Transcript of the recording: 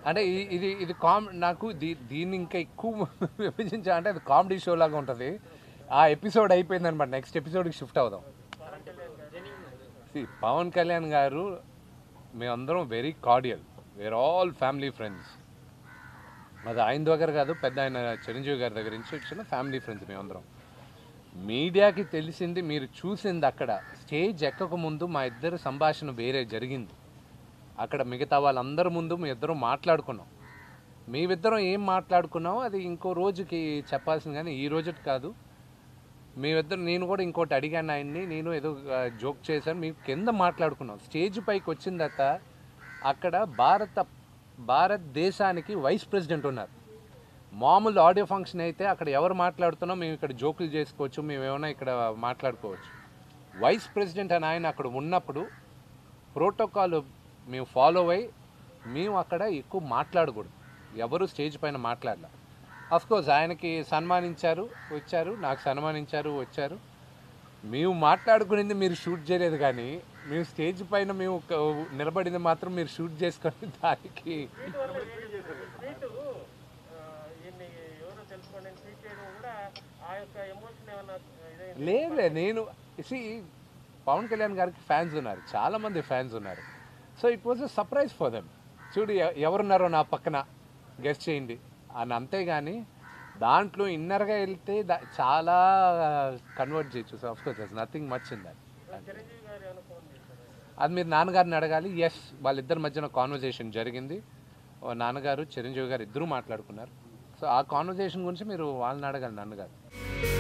అంటే ఈ- ఇది ఇది కామ్ నాకు దీ దీన్ని ఇంకా ఎక్కువ విభజించా అంటే అది కామెడీ షో లాగా ఉంటుంది ఆ ఎపిసోడ్ అయిపోయింది అనమాట నెక్స్ట్ ఎపిసోడ్కి షిఫ్ట్ అవుదాం See, పవన్ కళ్యాణ్ గారు మేమందరం very cordial we're all family friends అది ఆయన దగ్గర కాదు పెద్ద ఆయన చిరంజీవి గారి దగ్గర నుంచి వచ్చిన ఫ్యామిలీ ఫ్రెండ్స్ మేమందరం మీడియాకి తెలిసింది మీరు చూసింది అక్కడ స్టేజ్ ఎక్కక ముందు మా ఇద్దరు సంభాషణ వేరే జరిగింది అక్కడ మిగతా వాళ్ళందరి ముందు మీ ఇద్దరం మాట్లాడుకున్నాం మేమిద్దరం ఏం మాట్లాడుకున్నామో అది ఇంకో రోజుకి చెప్పాల్సింది కానీ ఈ రోజుకి కాదు మేమిద్దరు నేను కూడా ఇంకోటి అడిగాను ఆయన్ని నేను ఏదో జోక్ చేశాను మేము కింద మాట్లాడుకున్నాం స్టేజ్ పైకి వచ్చిన తర్వాత అక్కడ భారత భారతదేశానికి వైస్ ప్రెసిడెంట్ ఉన్నారు మామూలు ఆడియో ఫంక్షన్ అయితే అక్కడ ఎవరు మాట్లాడుతున్నాం మేము ఇక్కడ జోకులు చేసుకోవచ్చు మేము ఏమైనా ఇక్కడ మాట్లాడుకోవచ్చు వైస్ ప్రెసిడెంట్ అని ఆయన అక్కడ ఉన్నప్పుడు ప్రోటోకాల్ మేము ఫాలో అయ్యి మేము అక్కడ ఎక్కువ మాట్లాడకూడదు ఎవరు స్టేజ్ పైన మాట్లాడలే కోర్స్ ఆయనకి సన్మానించారు వచ్చారు నాకు సన్మానించారు వచ్చారు మేము మాట్లాడుకునేది మీరు షూట్ చేయలేదు కానీ మేము స్టేజ్ పైన మేము ఒక- నిలబడింది మాత్రం మీరు షూట్ చేసుకొని దానికి ట్వీట్ ఈయన్ని ఎవరో తెలుసుకోండి అని ట్వీట్ చేయడం కూడా ఆ యొక్క ఎమోషన్ ఏమన్నా ఇదైంది లేదులే నేను సి పవన్ కళ్యాణ్ గారికి ఫ్యాన్స్ ఉన్నారు చాలా మంది ఫ్యాన్స్ ఉన్నారు so it was a surprise for them చూడు ఎ- ఎవరున్నారో నా పక్కన గెస్ట్ చేయండి అని అంతేగాని దాంట్లో ఇన్నర్గా వెళ్తే దా- చాలా కన్వర్ట్ చేయొచ్చు so of course there's nothing much in that Chiranjeevi garu ఏమైనా ఫోన్ చేశారు అది మీరు నాన్నగారిని అడగాలి ఎస్ వాళ్ళిద్దరి మధ్యన కాన్వర్జేషన్ జరిగింది ఓ నాన్నగారు చిరంజీవి గారు ఇద్దరూ మాట్లాడుకున్నారు సో ఆ కాన్వర్జేషన్ గురించి మీరు వాళ్ళని అడగాలి నాన్నగారు